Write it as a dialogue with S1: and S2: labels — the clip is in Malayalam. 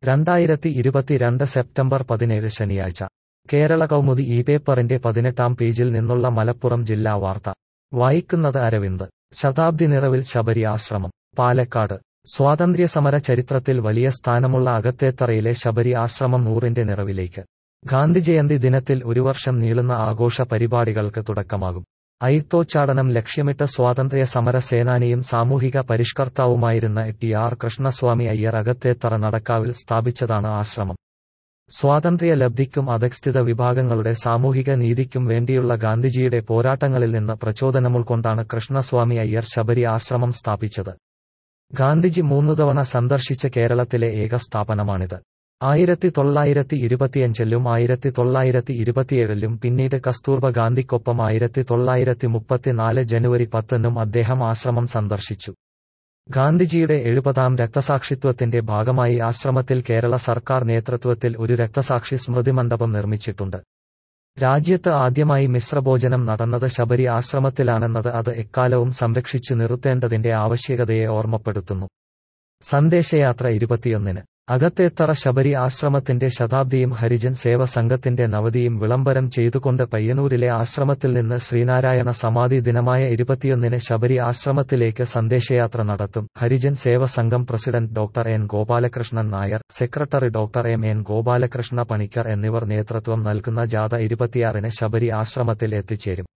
S1: രണ്ടായിരത്തി ഇരുപത്തിരണ്ട് സെപ്റ്റംബർ പതിനേഴ് ശനിയാഴ്ച കേരള കൗമുദി ഈ പേപ്പറിന്റെ പതിനെട്ടാം പേജിൽ നിന്നുള്ള മലപ്പുറം ജില്ലാ വാർത്ത വായിക്കുന്നത് അരവിന്ദ് ശതാബ്ദി നിറവിൽ ശബരി ആശ്രമം പാലക്കാട് സ്വാതന്ത്ര്യസമര ചരിത്രത്തിൽ വലിയ സ്ഥാനമുള്ള അകത്തേത്തറയിലെ ശബരി ആശ്രമം നൂറിന്റെ നിറവിലേക്ക് ഗാന്ധിജയന്തി ദിനത്തിൽ ഒരു വർഷം നീളുന്ന ആഘോഷ പരിപാടികൾക്ക് തുടക്കമാകും അയിത്തോച്ചാടനം ലക്ഷ്യമിട്ട സ്വാതന്ത്ര്യ സമര സേനാനിയും സാമൂഹിക പരിഷ്കർത്താവുമായിരുന്ന ടി ആർ കൃഷ്ണസ്വാമി അയ്യർ അകത്തേത്തറ നടക്കാവിൽ സ്ഥാപിച്ചതാണ് ആശ്രമം സ്വാതന്ത്ര്യ ലബ്ധിക്കും അധസ്ഥിത വിഭാഗങ്ങളുടെ സാമൂഹിക നീതിക്കും വേണ്ടിയുള്ള ഗാന്ധിജിയുടെ പോരാട്ടങ്ങളിൽ നിന്ന് പ്രചോദനമുൾക്കൊണ്ടാണ് കൃഷ്ണസ്വാമി അയ്യർ ശബരി ആശ്രമം സ്ഥാപിച്ചത് ഗാന്ധിജി മൂന്നു തവണ സന്ദർശിച്ച കേരളത്തിലെ ഏക സ്ഥാപനമാണിത് ആയിരത്തി തൊള്ളായിരത്തി ഇരുപത്തിയഞ്ചിലും ആയിരത്തി തൊള്ളായിരത്തി ഇരുപത്തിയേഴിലും പിന്നീട് കസ്തൂർബ ഗാന്ധിക്കൊപ്പം ആയിരത്തി തൊള്ളായിരത്തി മുപ്പത്തിനാല് ജനുവരി പത്തിനും അദ്ദേഹം ആശ്രമം സന്ദർശിച്ചു ഗാന്ധിജിയുടെ എഴുപതാം രക്തസാക്ഷിത്വത്തിന്റെ ഭാഗമായി ആശ്രമത്തിൽ കേരള സർക്കാർ നേതൃത്വത്തിൽ ഒരു രക്തസാക്ഷി സ്മൃതി മണ്ഡപം നിർമ്മിച്ചിട്ടുണ്ട് രാജ്യത്ത് ആദ്യമായി മിശ്രഭോജനം നടന്നത് ശബരി ആശ്രമത്തിലാണെന്നത് അത് എക്കാലവും സംരക്ഷിച്ചു നിർത്തേണ്ടതിന്റെ ആവശ്യകതയെ ഓർമ്മപ്പെടുത്തുന്നു സന്ദേശയാത്ര ഇരുപത്തിയൊന്നിന് അകത്തേത്തറ ശബരി ആശ്രമത്തിന്റെ ശതാബ്ദിയും ഹരിജൻ സേവ സംഘത്തിന്റെ നവതിയും വിളംബരം ചെയ്തുകൊണ്ട് പയ്യന്നൂരിലെ ആശ്രമത്തിൽ നിന്ന് ശ്രീനാരായണ സമാധി ദിനമായ ഇരുപത്തിയൊന്നിന് ശബരി ആശ്രമത്തിലേക്ക് സന്ദേശയാത്ര നടത്തും Harijan Seva Sangham president doctor N Gopalakrishnan Nair secretary doctor M N Gopalakrishna Panicker എന്നിവർ നേതൃത്വം നൽകുന്ന ജാഥ ഇരുപത്തിയാറിന് ശബരി ആശ്രമത്തിൽ എത്തിച്ചേരും